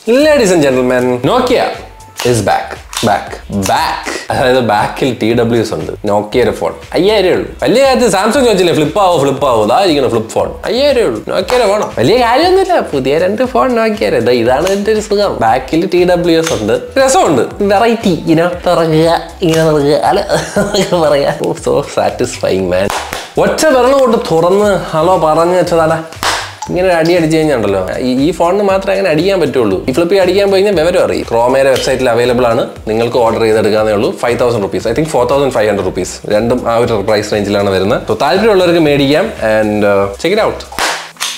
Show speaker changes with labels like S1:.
S1: ladies and gentleman Nokia is back back back അതായത് ബാക്കിൽ T ഡബ്ല്യൂസ് ഉണ്ട് നോക്കിയയുടെ ഫോൺ അയ്യായിരം ഉള്ളൂ വലിയ കാര്യത്തിൽ സാംസങ് വെച്ചില്ലേ ഫ്ലിപ്പ് ആവോ ഫ്ലിപ്പ് ആവോ ഇതായിരിക്കണം ഫ്ലിപ്പ് ഫോൺ അയ്യായിരം ഉള്ളൂ നോക്കിയയുടെ ഫോണോ വലിയ കാര്യമൊന്നുമില്ല പുതിയ രണ്ട് ഫോൺ നോക്കിയാരെ ഇതാ ഇതാണ് എൻ്റെ ഒരു സുഖം ബാക്കിൽ ടി ഡബ്ല്യു എസ് ഉണ്ട് രസമുണ്ട് വെറൈറ്റി ഇങ്ങനെ തുറക്കുക ഇങ്ങനെ തുറക്കുക അല്ല എന്നൊക്കെ പറയാ സോ സാറ്റിസ്ഫൈങ് മാൻ ഒറ്റ വിരൽ കൊണ്ട് തുറന്ന് ഹലോ പറഞ്ഞു വെച്ചതാടാ ഇങ്ങനെ ഒരു അടി അടിച്ചു കഴിഞ്ഞാണ്ടല്ലോ ഈ ഈ ഫോണിന് മാത്രമേ അങ്ങനെ അടിക്കാൻ പറ്റുള്ളൂ ഈ ഫ്ലിപ്പ് അടിക്കാൻ പോയി കഴിഞ്ഞാൽ വിവരം അറിയും ക്രോമയുടെ വെബ്സൈറ്റിൽ അവൈലബിൾ ആണ് നിങ്ങൾക്ക് ഓർഡർ ചെയ്തെടുക്കാന്നേ ഉള്ളൂ five thousand rupees I think four thousand five hundred rupees രണ്ടും ആ ഒരു പ്രൈസ് റേഞ്ചിലാണ് വരുന്നത് സോ താല്പര്യമുള്ളവർക്ക് മേടിക്കാം ആൻഡ് ചെക്ക് ഇറ്റ് ഔട്ട്